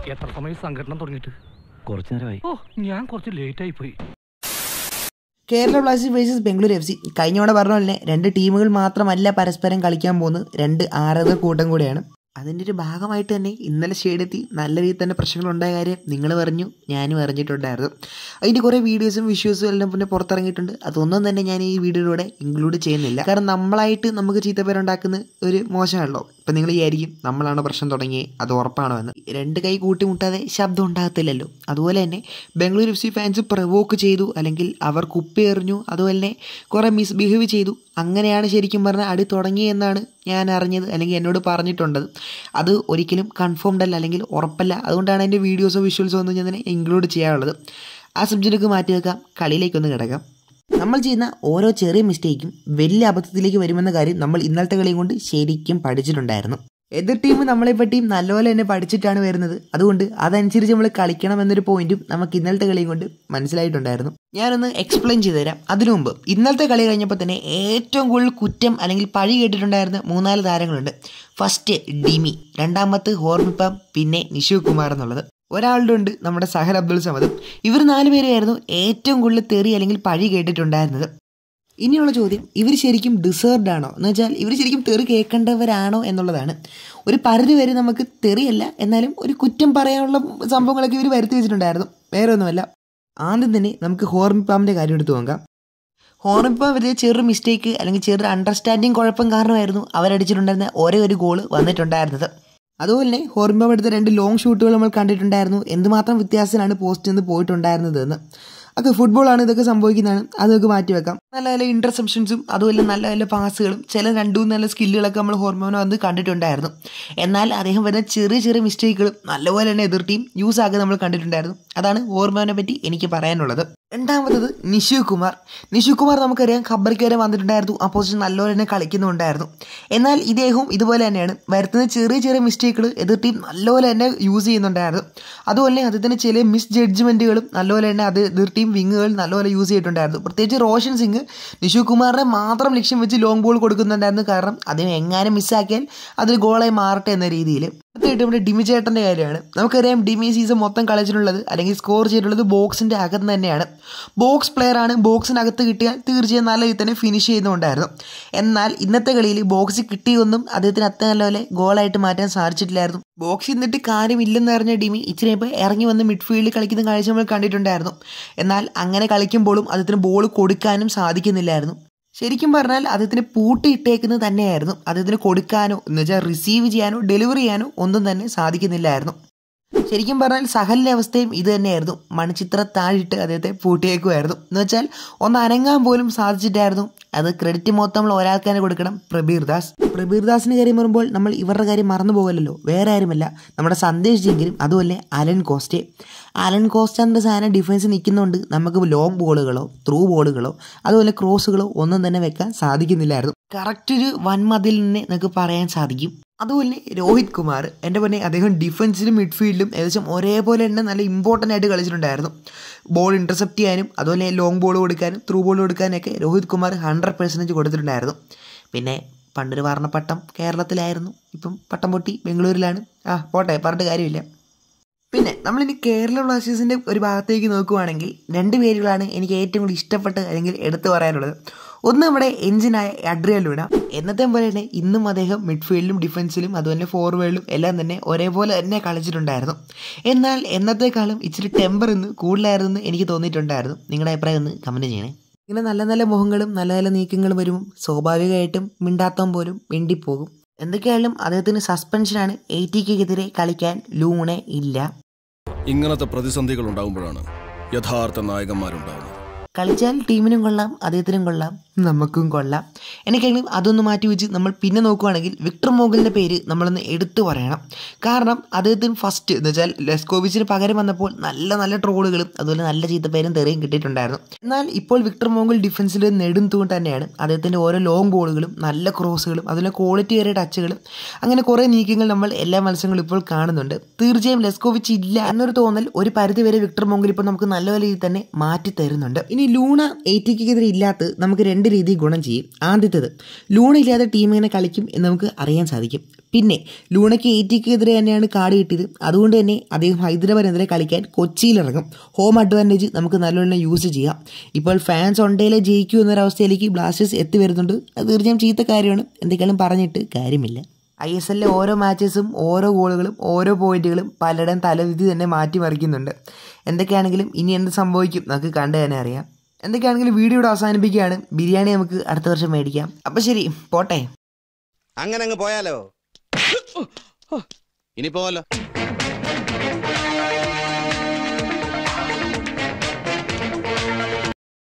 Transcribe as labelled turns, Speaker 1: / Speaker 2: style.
Speaker 1: എത്ര സമയം സംഘടന തുടങ്ങിയിട്ട്
Speaker 2: കുറച്ചു നേരമായി
Speaker 1: ഓ ഞാൻ കുറച്ച് ലേറ്റ് ആയി പോയി
Speaker 3: Kerala Blasters versus Bengaluru F C കഴിഞ്ഞോടെ പറഞ്ഞ പോലെ രണ്ട് ടീമുകൾ മാത്രമല്ല പരസ്പരം കളിക്കാൻ പോകുന്നത് രണ്ട് ആരാധക കൂട്ടം കൂടിയാണ് അതിൻ്റെ ഒരു ഭാഗമായിട്ട് തന്നെ ഇന്നലെ സ്റ്റേഡിയത്തിൽ നല്ല രീതിയിൽ തന്നെ പ്രശ്നങ്ങളുണ്ടായ കാര്യം നിങ്ങൾ പറഞ്ഞു ഞാനും അറിഞ്ഞിട്ടുണ്ടായിരുന്നു അതിൻ്റെ കുറേ വീഡിയോസും വിഷ്വൽസും എല്ലാം പിന്നെ പുറത്തിറങ്ങിയിട്ടുണ്ട് അതൊന്നും തന്നെ ഞാൻ ഈ വീഡിയോയിലൂടെ ഇൻക്ലൂഡ് ചെയ്യുന്നില്ല കാരണം നമ്മളായിട്ട് നമുക്ക് ചീത്തപ്പേരുണ്ടാക്കുന്ന ഒരു മോശമാണല്ലോ ഇപ്പം നിങ്ങൾ വിചാരിക്കും നമ്മളാണ് പ്രശ്നം തുടങ്ങിയത് അത് ഉറപ്പാണോ എന്ന് രണ്ട് കൈ കൂട്ടിമുട്ടാതെ ശബ്ദം ഉണ്ടാകത്തില്ലല്ലോ അതുപോലെ തന്നെ Bengaluru F C fans provoke ചെയ്തു അല്ലെങ്കിൽ അവർ കുപ്പി എറിഞ്ഞു അതുപോലെ തന്നെ കുറേ മിസ്ബിഹേവ് ചെയ്തു അങ്ങനെയാണ് ശരിക്കും പറഞ്ഞാൽ അടി തുടങ്ങിയെന്നാണ് ഞാൻ അറിഞ്ഞത് അല്ലെങ്കിൽ എന്നോട് പറഞ്ഞിട്ടുണ്ടത് അത് ഒരിക്കലും കൺഫേംഡ് അല്ല അല്ലെങ്കിൽ ഉറപ്പല്ല അതുകൊണ്ടാണ് എൻ്റെ വീഡിയോസോ വിഷ്വൽസോ ഒന്നും ഞാൻ ഇൻക്ലൂഡ് ചെയ്യാനുള്ളത് ആ സബ്ജക്റ്റൊക്കെ മാറ്റി വെക്കാം കളിയിലേക്കൊന്ന് കിടക്കാം നമ്മൾ ചെയ്യുന്ന ഓരോ ചെറിയ മിസ്റ്റേക്കും വലിയ അബദ്ധത്തിലേക്ക് വരുമെന്ന കാര്യം നമ്മൾ ഇന്നലത്തെ കളിയും കൊണ്ട് ശരിക്കും പഠിച്ചിട്ടുണ്ടായിരുന്നു എതിർ ടീം നമ്മളെ പറ്റിയും നല്ലപോലെ തന്നെ പഠിച്ചിട്ടാണ് വരുന്നത് അതുകൊണ്ട് അതനുസരിച്ച് നമ്മൾ കളിക്കണം എന്നൊരു പോയിന്റും നമുക്ക് ഇന്നലത്തെ കളിയും കൊണ്ട് മനസ്സിലായിട്ടുണ്ടായിരുന്നു ഞാനൊന്ന് എക്സ്പ്ലെയിൻ ചെയ്തു തരാം അതിനു മുമ്പ് ഇന്നലത്തെ കളി കഴിഞ്ഞപ്പോൾ തന്നെ ഏറ്റവും കൂടുതൽ കുറ്റം അല്ലെങ്കിൽ പഴി കേട്ടിട്ടുണ്ടായിരുന്ന മൂന്നാല് താരങ്ങളുണ്ട് ഫസ്റ്റ് ഡിമി രണ്ടാമത്ത് ഹോർമിപ്പം പിന്നെ നിഷു കുമാർ എന്നുള്ളത് ഒരാളുടെ ഉണ്ട് നമ്മുടെ സഹൽ അബ്ദുൾ സമദും ഇവർ നാലുപേരായിരുന്നു ഏറ്റവും കൂടുതൽ തെറി അല്ലെങ്കിൽ പഴി കേട്ടിട്ടുണ്ടായിരുന്നത് ഇനിയുള്ള ചോദ്യം ഇവർ ശരിക്കും ഡിസേർവ്ഡ് ആണോ എന്ന് വെച്ചാൽ ഇവർ ശരിക്കും തെറി കേൾക്കേണ്ടവരാണോ എന്നുള്ളതാണ് ഒരു പരിധി വരെ നമുക്ക് തെറിയല്ല എന്നാലും ഒരു കുറ്റം പറയാനുള്ള സംഭവങ്ങളൊക്കെ ഇവർ വരുത്തി വെച്ചിട്ടുണ്ടായിരുന്നു വേറെ ഒന്നുമല്ല ആദ്യം തന്നെ നമുക്ക് ഹോർമിപ്പാമിൻ്റെ കാര്യം എടുത്ത് നോക്കാം ഹോർമിപ്പാം വലിയ ചെറു മിസ്റ്റേക്ക് അല്ലെങ്കിൽ ചെറു അണ്ടർസ്റ്റാൻഡിങ് കുഴപ്പം കാരണമായിരുന്നു അവരടിച്ചിട്ടുണ്ടായിരുന്ന ഒരേ ഒരു ഗോള് വന്നിട്ടുണ്ടായിരുന്നത് അതുപോലെ തന്നെ ഹോർമിപ്പാം എടുത്ത രണ്ട് ലോങ് ഷൂട്ടുകൾ നമ്മൾ കണ്ടിട്ടുണ്ടായിരുന്നു എന്തുമാത്രം വ്യത്യാസത്തിലാണ് പോസ്റ്റ് നിന്ന് പോയിട്ടുണ്ടായിരുന്നത് എന്ന് ഒക്കെ ഫുട്ബോളാണ് ഇതൊക്കെ സംഭവിക്കുന്നതാണ് അതൊക്കെ മാറ്റി വെക്കാം നല്ല നല്ല ഇന്റർസെപ്ഷൻസും അതുപോലെ നല്ല നല്ല പാസുകളും ചില രണ്ടു മൂന്ന് നല്ല സ്കില്ലുകളൊക്കെ നമ്മൾ ഹോർമോനോ വന്ന് കണ്ടിട്ടുണ്ടായിരുന്നു എന്നാൽ അദ്ദേഹം വരുന്ന ചെറിയ ചെറിയ മിസ്റ്റേക്കുകളും നല്ലപോലെ തന്നെ എതിർ ടീം യൂസ് ആക്കി നമ്മൾ കണ്ടിട്ടുണ്ടായിരുന്നു അതാണ് ഹോർമോനെ പറ്റി എനിക്ക് പറയാനുള്ളത് രണ്ടാമത്തത് നിഷു കുമാർ നിഷു കുമാർ നമുക്കറിയാം ഖബറിക്ക് വരെ വന്നിട്ടുണ്ടായിരുന്നു ആ പൊസിഷൻ നല്ലപോലെ തന്നെ കളിക്കുന്നുണ്ടായിരുന്നു എന്നാൽ ഇദ്ദേഹവും ഇതുപോലെ തന്നെയാണ് വരുത്തുന്ന ചെറിയ ചെറിയ മിസ്റ്റേക്കുകൾ എതിർ ടീം നല്ലപോലെ തന്നെ യൂസ് ചെയ്യുന്നുണ്ടായിരുന്നു അതുപോലെ തന്നെ അദ്ദേഹത്തിന് ചില മിസ് ജഡ്ജ്മെൻറ്റുകളും നല്ലപോലെ തന്നെ അത് എതിർ ടീം വിങ്ങുകൾ നല്ലപോലെ യൂസ് ചെയ്തിട്ടുണ്ടായിരുന്നു പ്രത്യേകിച്ച് റോഷൻ സിംഗ് നിഷു കുമാറിനെ മാത്രം ലക്ഷ്യം വെച്ച് ലോങ് ബോൾ കൊടുക്കുന്നുണ്ടായിരുന്നു കാരണം അദ്ദേഹം എങ്ങാനും മിസ്സാക്കിയാൽ അതിൽ ഗോളായി മാറട്ടെ എന്ന രീതിയിൽ അടുത്തായിട്ട് നമ്മുടെ ഡിമി ചേട്ടൻ്റെ കാര്യമാണ് നമുക്കറിയാം ഡിമി സീസൺ മൊത്തം കളിച്ചിട്ടുള്ളത് അല്ലെങ്കിൽ സ്കോർ ചെയ്തിട്ടുള്ളത് ബോക്സിൻ്റെ അകത്ത് തന്നെയാണ് ബോക്സ് പ്ലെയർ ആണ് ബോക്സിനകത്ത് കിട്ടിയാൽ തീർച്ചയായും നല്ല രീതിയിൽ തന്നെ ഫിനിഷ് ചെയ്യുന്നുണ്ടായിരുന്നു എന്നാൽ ഇന്നത്തെ കളിയിൽ ബോക്സ് കിട്ടിയൊന്നും അദ്ദേഹത്തിന് അത്ര നല്ലപോലെ ഗോളായിട്ട് മാറ്റാൻ സാധിച്ചിട്ടില്ലായിരുന്നു ബോക്സ് നിന്നിട്ട് കാര്യമില്ലെന്ന് അറിഞ്ഞ ഡിമി ഇച്ചിരി ഇപ്പോൾ ഇറങ്ങി വന്ന് മിഡ്ഫീൽഡിൽ കളിക്കുന്ന കാഴ്ച നമ്മൾ കണ്ടിട്ടുണ്ടായിരുന്നു എന്നാൽ അങ്ങനെ കളിക്കുമ്പോഴും അദ്ദേഹത്തിന് ബോൾ കൊടുക്കാനും സാധിക്കുന്നില്ലായിരുന്നു ശരിക്കും പറഞ്ഞാൽ അദ്ദേഹത്തിന് പൂട്ടിയിട്ടേക്കുന്നത് തന്നെയായിരുന്നു അദ്ദേഹത്തിന് കൊടുക്കാനോ എന്ന് വെച്ചാൽ റിസീവ് ചെയ്യാനോ ഡെലിവറി ചെയ്യാനോ ഒന്നും തന്നെ സാധിക്കുന്നില്ലായിരുന്നു ശരിക്കും പറഞ്ഞാൽ സഹലിൻ്റെ അവസ്ഥയും ഇത് തന്നെയായിരുന്നു മണിച്ചിത്ര താഴിട്ട് അദ്ദേഹത്തെ പൂട്ടിയേക്കുമായിരുന്നു എന്ന് വെച്ചാൽ ഒന്ന് അനങ്ങാൻ പോലും സാധിച്ചിട്ടായിരുന്നു അത് ക്രെഡിറ്റ് മൊത്തം നമ്മൾ ഒരാൾക്ക് തന്നെ കൊടുക്കണം പ്രബീർ ദാസ് പ്രബീർ ദാസിൻ്റെ കാര്യം പറയുമ്പോൾ നമ്മൾ ഇവരുടെ കാര്യം മറന്നു പോകലല്ലോ വേറെ ആരുമല്ല നമ്മുടെ സന്ദേശ് ജിങ്കിലും അതുപോലെ അലൻ കോസ്റ്റെ അലൻ കോസ്റ്റ എന്ന സാധനം ഡിഫൻസ് നിൽക്കുന്നുണ്ട് നമുക്ക് ലോങ് ബോളുകളോ ത്രൂ ബോളുകളോ അതുപോലെ ക്രോസുകളോ ഒന്നും തന്നെ വെക്കാൻ സാധിക്കുന്നില്ലായിരുന്നു കറക്റ്റ് ഒരു വൻമതിൽ തന്നെ നമുക്ക് പറയാൻ സാധിക്കും അതുപോലെ രോഹിത് കുമാർ എൻ്റെ പൊന്നെ അദ്ദേഹം ഡിഫൻസിലും മിഡ്ഫീൽഡിലും ഏകദേശം ഒരേപോലെ തന്നെ നല്ല ഇമ്പോർട്ടൻ്റ് ആയിട്ട് കളിച്ചിട്ടുണ്ടായിരുന്നു ബോൾ ഇൻ്റർസെപ്റ്റ് ചെയ്യാനും അതുപോലെ ലോങ് ബോൾ കൊടുക്കാനും ത്രൂ ബോൾ കൊടുക്കാനൊക്കെ രോഹിത് കുമാർ ഹൺഡ്രഡ് പെർസെൻറ്റേജ് കൊടുത്തിട്ടുണ്ടായിരുന്നു പിന്നെ പണ്ടൊരു വർണ്ണപ്പട്ടം കേരളത്തിലായിരുന്നു ഇപ്പം പട്ടം പൊട്ടി ബംഗളൂരിലാണ് ആ പോട്ടെ പറഞ്ഞിട്ട് കാര്യമില്ല പിന്നെ നമ്മളിനി കേരള ബ്ലാസ്റ്റേഴ്സിൻ്റെ ഒരു ഭാഗത്തേക്ക് നോക്കുവാണെങ്കിൽ രണ്ട് പേരുകളാണ് എനിക്ക് ഏറ്റവും കൂടുതൽ ഇഷ്ടപ്പെട്ട് അല്ലെങ്കിൽ എടുത്തു പറയാനുള്ളത് ഒന്ന് നമ്മുടെ എഞ്ചിനായ അഡ്രിയൽ ലൂണ എന്നത്തെ പോലെ തന്നെ ഇന്നും അദ്ദേഹം മിഡ്ഫീൽഡിലും ഡിഫൻസിലും അതുപോലെ ഫോർവേഡിലും എല്ലാം തന്നെ ഒരേപോലെ തന്നെ കളിച്ചിട്ടുണ്ടായിരുന്നു എന്നാൽ എന്നത്തെക്കാളും ഇച്ചിരി ടെമ്പർ ഇന്ന് കൂടുതലായിരുന്നെന്ന് എനിക്ക് തോന്നിയിട്ടുണ്ടായിരുന്നു നിങ്ങളുടെ അഭിപ്രായം ഒന്ന് കമൻറ്റ് ചെയ്യണേ ഇങ്ങനെ നല്ല നല്ല മുഖങ്ങളും നല്ല നല്ല നീക്കങ്ങളും വരുമ്പോൾ സ്വാഭാവികമായിട്ടും മിണ്ടാത്തം പോലും മിണ്ടിപ്പോകും എന്തൊക്കെയായാലും അദ്ദേഹത്തിന് സസ്പെൻഷനാണ് എയ്റ്റിക്കെതിരെ കളിക്കാൻ ലൂണെ ഇല്ല
Speaker 4: ഇങ്ങനത്തെ പ്രതിസന്ധികൾ ഉണ്ടാകുമ്പോഴാണ് യഥാർത്ഥ നായകന്മാരുണ്ടാവുന്നത്
Speaker 3: കളിച്ചാൽ ടീമിനും കൊള്ളാം അദ്ദേഹത്തിനും കൊള്ളാം നമുക്കും കൊള്ളാം എനിക്കെങ്കിലും അതൊന്ന് മാറ്റി വെച്ച് നമ്മൾ പിന്നെ നോക്കുവാണെങ്കിൽ വിക്ടർ മോഗലിൻ്റെ പേര് നമ്മളൊന്ന് എടുത്തു പറയണം കാരണം അദ്ദേഹത്തിന് ഫസ്റ്റ് എന്ന് വെച്ചാൽ ലെസ്കോവിച്ചിന് പകരം വന്നപ്പോൾ നല്ല നല്ല ട്രോളുകളും അതുപോലെ നല്ല ചീത്തപ്പേരും തെറിയും കിട്ടിയിട്ടുണ്ടായിരുന്നു എന്നാൽ ഇപ്പോൾ വിക്ടർ മോഗൽ ഡിഫൻസിൽ നെടും തൂൺ തന്നെയാണ് അദ്ദേഹത്തിൻ്റെ ഓരോ ലോങ് ബോളുകളും നല്ല ക്രോസുകളും അതുപോലെ ക്വാളിറ്റി ഏറിയ ടച്ചുകളും അങ്ങനെ കുറേ നീക്കങ്ങൾ നമ്മൾ എല്ലാ മത്സരങ്ങളും ഇപ്പോൾ കാണുന്നുണ്ട് തീർച്ചയായും ലെസ്കോവിച്ച് ഇല്ല എന്നൊരു തോന്നൽ ഒരു പരിധി വരെ വിക്ടർ മോഗൽ ഇപ്പോൾ നമുക്ക് നല്ല രീതിയിൽ തന്നെ മാറ്റി തരുന്നുണ്ട് ഇനി ഇനി ലൂണ എയ്റ്റിക്കെതിരെ ഇല്ലാത്ത നമുക്ക് രണ്ട് രീതിയിൽ ഗുണം ചെയ്യും ആദ്യത്തേത് ലൂണ ഇല്ലാതെ ടീം എങ്ങനെ കളിക്കും എന്ന് നമുക്ക് അറിയാൻ സാധിക്കും പിന്നെ ലൂണയ്ക്ക് എയ്റ്റിക്കെതിരെ തന്നെയാണ് കാർഡ് കിട്ടിയത് അതുകൊണ്ട് തന്നെ അദ്ദേഹം ഹൈദരാബാദിനെതിരെ കളിക്കാൻ കൊച്ചിയിലിറങ്ങും ഹോം അഡ്വാൻറ്റേജ് നമുക്ക് നല്ലോണം യൂസ് ചെയ്യാം ഇപ്പോൾ ഫാൻസ് ഉണ്ടേലേ ജയിക്കൂ എന്നൊരവസ്ഥയിലേക്ക് ബ്ലാസ്റ്റേഴ്സ് എത്തി വരുന്നുണ്ട് അത് തീർച്ചയായും ചീത്ത കാര്യമാണ് എന്തെങ്കിലും പറഞ്ഞിട്ട് കാര്യമില്ല ഐ എസ് എല്ലിലെ ഓരോ മാച്ചസും ഓരോ ഗോളുകളും ഓരോ പോയിന്റുകളും പലരുടെയും തലവിധി തന്നെ മാറ്റിമറിക്കുന്നുണ്ട് എന്തൊക്കെയാണെങ്കിലും ഇനി എന്ത് സംഭവിക്കും നമുക്ക് കണ്ടു തന്നെ അറിയാം എന്തൊക്കെയാണെങ്കിലും വീഡിയോ ഇവിടെ അവസാനിപ്പിക്കുകയാണ് ബിരിയാണി നമുക്ക് അടുത്ത വർഷം മേടിക്കാം അപ്പം ശരി പോട്ടെ
Speaker 2: അങ്ങനെ അങ്ങ് പോയാലോ ഇനി പോവല്ലോ